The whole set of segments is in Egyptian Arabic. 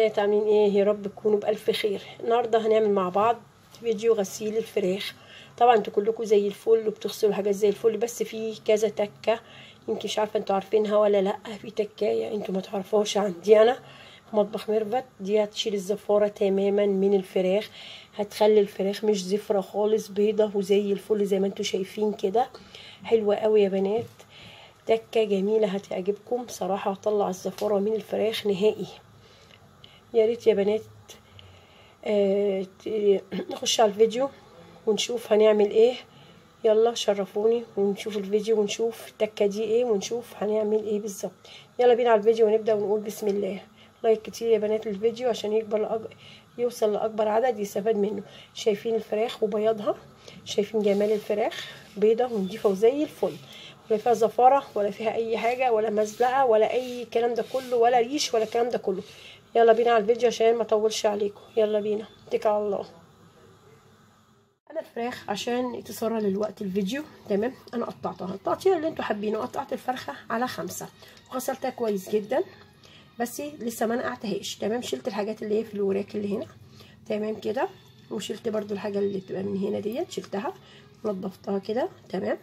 بنات عاملين ايه يا رب تكونوا بألف خير النهارده هنعمل مع بعض فيديو غسيل الفراخ طبعا انتوا كلكم زي الفل وبتغسلوا حاجات زي الفل بس في كذا تكه يمكن مش عارفه انتوا عارفينها ولا لا في تكايه انتوا ما تعرفوهاش عندي انا مطبخ ميرفت دي هتشيل الزفاره تماما من الفراخ هتخلي الفراخ مش زفره خالص بيضه وزي الفل زي ما انتوا شايفين كده حلوه قوي يا بنات تكه جميله هتعجبكم صراحه هتطلع الزفاره من الفراخ نهائي يا ريت يا بنات آه نخش على الفيديو ونشوف هنعمل ايه يلا شرفوني ونشوف الفيديو ونشوف التكه دي ايه ونشوف هنعمل ايه بالظبط يلا بينا على الفيديو ونبدا ونقول بسم الله لايك كتير يا بنات للفيديو عشان يكبر لأج... يوصل لاكبر عدد يستفاد منه شايفين الفراخ وبياضها شايفين جمال الفراخ بيضه ونضيفه وزي الفل ولا فيها زفاره ولا فيها اي حاجه ولا مزلقه ولا اي الكلام ده كله ولا ريش ولا الكلام ده كله يلا بينا على الفيديو عشان ما اطولش عليكم يلا بينا اتكل على الله انا الفراخ عشان يتسرع للوقت الفيديو تمام انا قطعتها التقطيع اللي انتوا حابينه قطعت الفرخه على خمسة وغسلتها كويس جدا بس لسه ما نقعتهاش تمام شلت الحاجات اللي هي في الوراك اللي هنا تمام كده وشلت برضو الحاجه اللي بتبقى من هنا ديت شلتها نضفتها كده تمام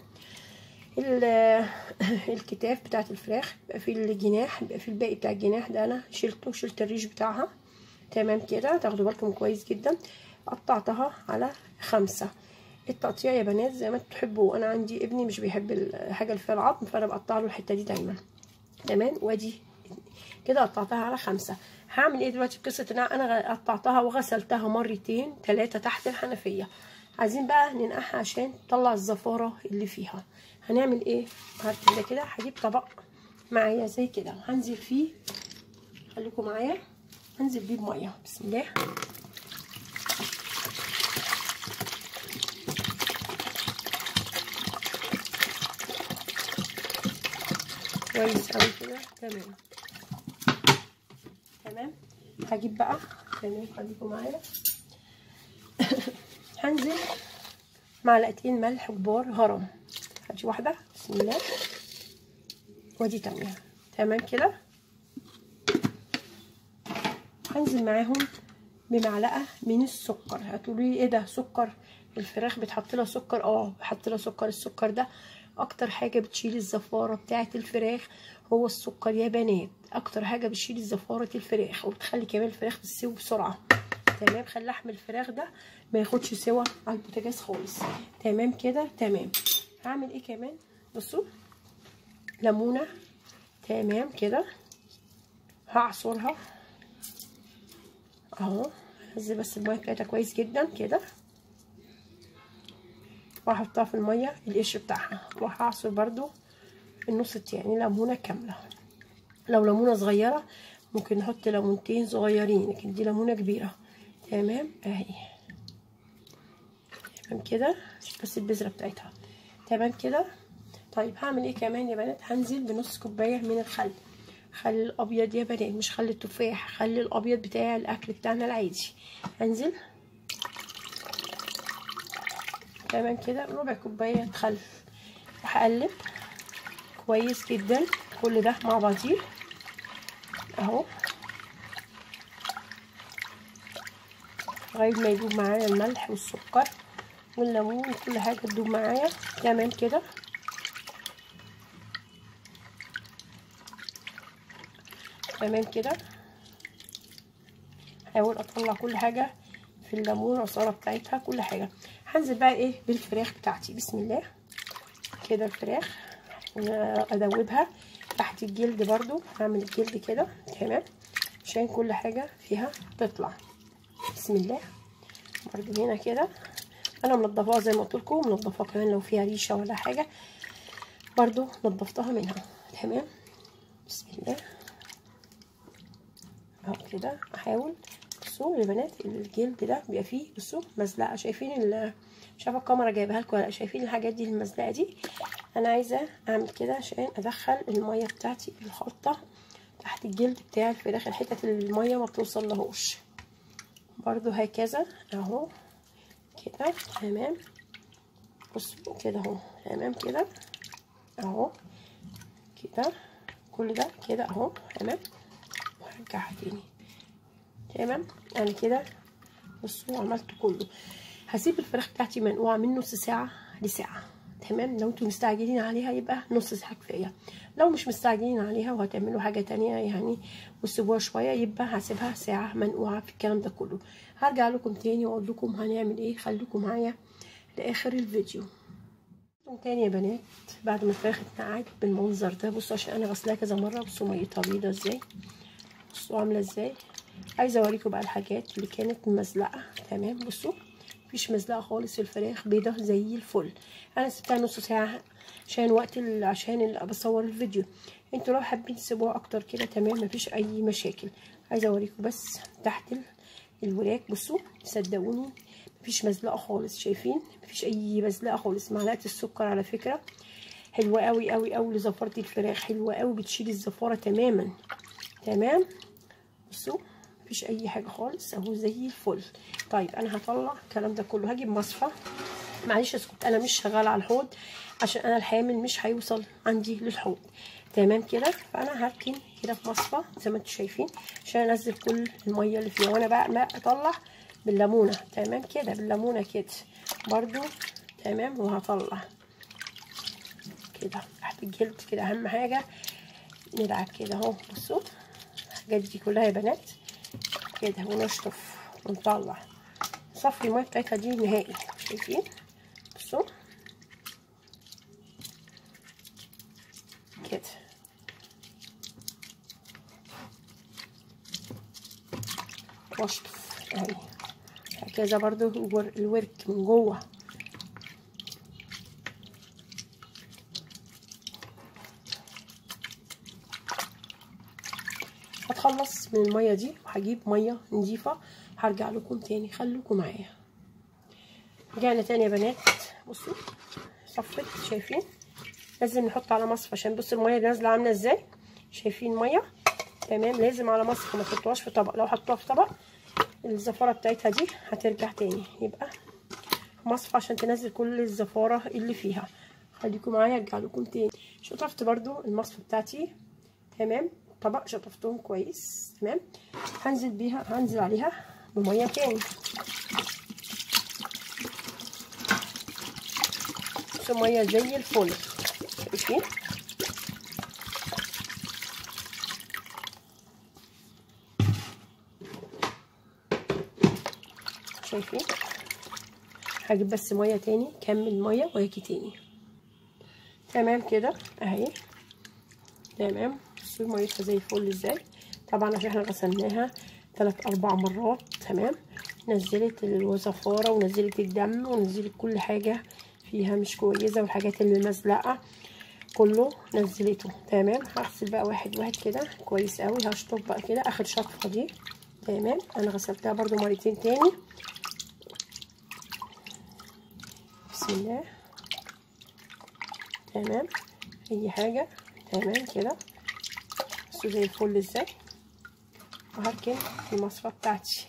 الكتاف بتاعت الفراخ بيبقى في الجناح بيبقى في الباقي بتاع الجناح ده انا شلته شلت الريش بتاعها تمام كده تاخدوا بالكم كويس جدا قطعتها على خمسة التقطيع يا بنات زي ما تحبوا انا عندي ابني مش بيحب الحاجه اللي فيها العظم فانا بقطع له الحته دي دايما تمام وادي كده قطعتها على خمسة هعمل ايه دلوقتي بقصه ان انا قطعتها وغسلتها مرتين ثلاثه تحت الحنفيه عايزين بقى ننقعها عشان تطلع الزفاره اللي فيها هنعمل ايه هبتدي كده هجيب طبق معايا زي كده هنزل فيه خليكم معايا هنزل بيه بميه بسم الله كويس قوي كده تمام تمام هجيب بقى تمام خليكم معايا هنزل معلقتين ملح كبار هرم هاتي واحده بسم الله ودي تانية تمام كده هنزل معاهم بمعلقه من السكر هتقولوا لي ايه ده سكر الفراخ بتحط لها سكر اه بحط لها سكر السكر ده اكتر حاجه بتشيل الزفاره بتاعه الفراخ هو السكر يا بنات اكتر حاجه بتشيل زفاره الفراخ وبتخلي كمان الفراخ تستوي بسرعه تمام خلي لحم الفراخ ده ما ياخدش سوا على البوتاجاز خالص تمام كده تمام هعمل ايه كمان بصوا ليمونه تمام كده هعصرها اهو هنزل بس الميه بتاعتها كويس جدا كده وهحطها في الميه القشر بتاعها وهعصر برده النص التاني ليمونه كامله لو ليمونه صغيره ممكن نحط ليمونتين صغيرين لكن دي ليمونه كبيره تمام اهي تمام كده بس البذره بتاعتها تمام كده طيب هعمل ايه كمان يا بنات هنزل بنص كوبايه من الخل خل الابيض يا بنات مش خل التفاح خل الابيض بتاع الاكل بتاعنا العادي هنزل تمام كده ربع كوبايه خل وهقلب كويس جدا كل ده مع بعضيه اهو لغايه ما يدوب معايا الملح والسكر والليمون وكل حاجه تدوب معايا تمام كده تمام كده هحاول اطلع كل حاجه في الليمون والعصاره بتاعتها كل حاجه هنزل بقى ايه بالفراخ بتاعتي بسم الله كده الفراخ ادوبها تحت الجلد برضو هعمل الجلد كده تمام عشان كل حاجه فيها تطلع بسم الله برضو هنا كده انا منضفاها زي ما قلت لكم منضفاها كمان لو فيها ريشه ولا حاجه برضو نضفتها منها تمام بسم الله اهو كده احاول بصوا يا بنات الجلد ده بيبقى فيه بصوا مزلقه شايفين مش عارفه الكاميرا جايبها لكم ولا شايفين الحاجات دي المزلقه دي انا عايزه اعمل كده عشان ادخل الميه بتاعتي الخلطه تحت الجلد بتاع الفراخ الحتت اللي الميه ما بتوصل لهوش برضو هكذا اهو كده تمام بصوا كده اهو تمام كده اهو كده كل ده كده اهو تمام وهرجعها تاني تمام انا كده بصوا عملت كله هسيب الفراخ بتاعتي منقوعه من نص ساعه لساعه تمام لو انتوا مستعجلين عليها يبقى نص ساعه كفايه لو مش مستعجلين عليها وهتعملوا حاجه تانية يعني وتسيبوها شويه يبقى هسيبها ساعه منقوعه في الكلام ده كله هرجع لكم تاني واقول لكم هنعمل ايه خليكم معايا لاخر الفيديو تاني يا بنات بعد ما الفراخ اتنقعت بالمنظر ده بصوا عشان انا غسلاها كذا مره بصوا ميتها بيضه ازاي بصوا عامله ازاي عايزه اوريكم بقى الحاجات اللي كانت مزلقه تمام بصوا مفيش مزلقه خالص في الفراخ بيضه زي الفل انا سبتها نص ساعه عشان وقت عشان اللي بصور الفيديو انتوا لو حابين تسيبوها اكتر كده تمام مفيش اي مشاكل عايزه اوريكم بس تحت الوراك بصوا صدقوني مفيش مزلقه خالص شايفين مفيش اي مزلقه خالص معلقه السكر على فكره حلوه قوي قوي قوي لزفاره الفراخ حلوه قوي بتشيل الزفاره تماما تمام بصوا مفيش اي حاجه خالص اهو زي الفل طيب انا هطلع الكلام ده كله هجيب مصفى معلش اسكت انا مش شغاله على الحوض عشان انا الحامل مش هيوصل عندي للحوض تمام كده فانا هركن كده في مصفى زي ما انتم شايفين عشان انزل كل الميه اللي فيها وانا بقى ما اطلع بالليمونه تمام كده بالليمونه كده برضو تمام وهطلع كده تحت الجلد كده اهم حاجه ندعك كده اهو بصوا الحاجات دي كلها يا بنات كده ونشطف ونطلع صفي الميه بتاعتها دي نهائي شايفين بصوا كده واشطف اهي هكذا برضو الورك من جوه هتخلص من الميه دي وهجيب ميه نظيفه هرجع لكم تاني خليكم معايا رجعنا تاني يا بنات بصوا صفت شايفين لازم نحط على مصفى عشان بصوا الميه نازله عامله ازاي شايفين ميه تمام لازم على مصفى ما تحطوهاش في طبق لو حطوها في طبق الزفاره بتاعتها دي هترجع تاني يبقى مصفى عشان تنزل كل الزفاره اللي فيها خليكم معايا ارجع لكم تاني شطفت برضو المصفى بتاعتي تمام طبق شطفتهم كويس تمام هنزل بيها هنزل عليها بميه تاني ميه زي الفل شايفين شايفين هجيب بس ميه تاني كمل ميه وهيجي تاني تمام كده اهي تمام بصوا ميتها زي الفل ازاي طبعا عشان احنا غسلناها ثلاث اربع مرات تمام نزلت الزفاره ونزلت الدم ونزلت كل حاجه فيها مش كويسه والحاجات اللي مزلقه كله نزلته تمام هغسل بقى واحد واحد كده كويس قوي هشطف بقى كده اخر شطفه دي تمام انا غسلتها برضو مرتين تاني بسم الله تمام اي حاجه تمام كده بصوا زي الفل ازاي وهركن المصفى بتاعتي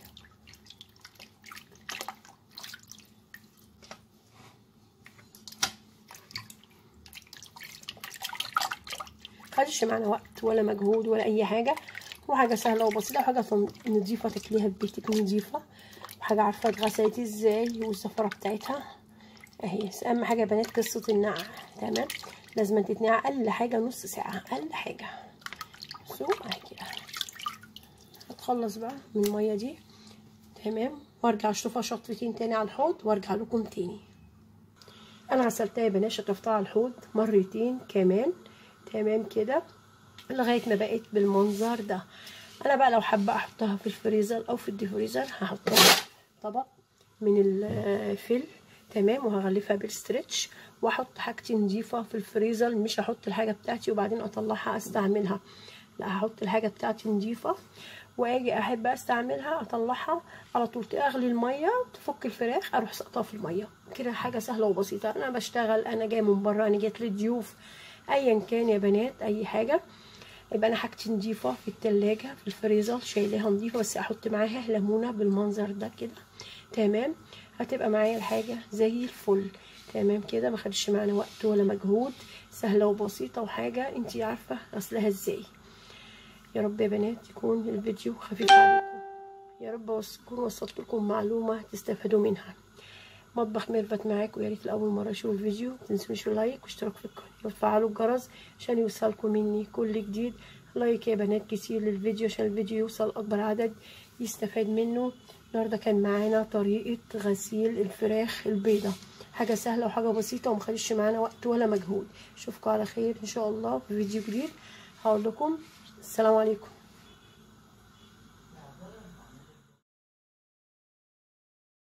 خدش معانا وقت ولا مجهود ولا اي حاجه وحاجه سهله وبسيطه وحاجه نضيفه تاكليها في بيتك نضيفه وحاجه عارفه اتغسلت ازاي والزفره بتاعتها اهي اهم حاجه يا بنات قصه النقع تمام لازم تتنقع اقل حاجه نص ساعه اقل حاجه بصوا اهي كده هتخلص بقى من الميه دي تمام وارجع اشطفها شطفتين تاني على الحوض وارجع لكم تاني انا غسلتها يا بنات شطفتها على الحوض مرتين كمان تمام كده لغايه ما بقت بالمنظر ده انا بقى لو حابه احطها في الفريزر او في الديفريزر هحطها طبق من الفيل تمام وهغلفها بالستريتش واحط حاجتي نظيفه في الفريزر مش هحط الحاجه بتاعتي وبعدين اطلعها استعملها لا هحط الحاجه بتاعتي نظيفه واجي احب استعملها اطلعها على طول اغلي الميه تفك الفراخ اروح سقطها في الميه كده حاجه سهله وبسيطه انا بشتغل انا جايه من بره انا جيت لي ضيوف ايا كان يا بنات اي حاجه يبقى انا حاجتي نضيفه في التلاجة في الفريزر شايلاها نضيفه بس احط معاها ليمونه بالمنظر ده كده تمام هتبقى معايا الحاجه زي الفل تمام كده ما خدش معانا وقت ولا مجهود سهله وبسيطه وحاجه انتي عارفه غسلها ازاي يا رب يا بنات يكون الفيديو خفيف عليكم يا رب اكون وصلت لكم معلومه تستفادوا منها مطبخ ميرفت معاكم يا ريت لاول مره تشوفوا الفيديو متنسوش لايك واشتراك في القناه وتفعلوا الجرس عشان يوصلكم مني كل جديد لايك يا بنات كتير للفيديو عشان الفيديو يوصل اكبر عدد يستفاد منه النهارده كان معانا طريقه غسيل الفراخ البيضه حاجه سهله وحاجه بسيطه ومخدش معانا وقت ولا مجهود اشوفكم على خير ان شاء الله في فيديو جديد هقول لكم السلام عليكم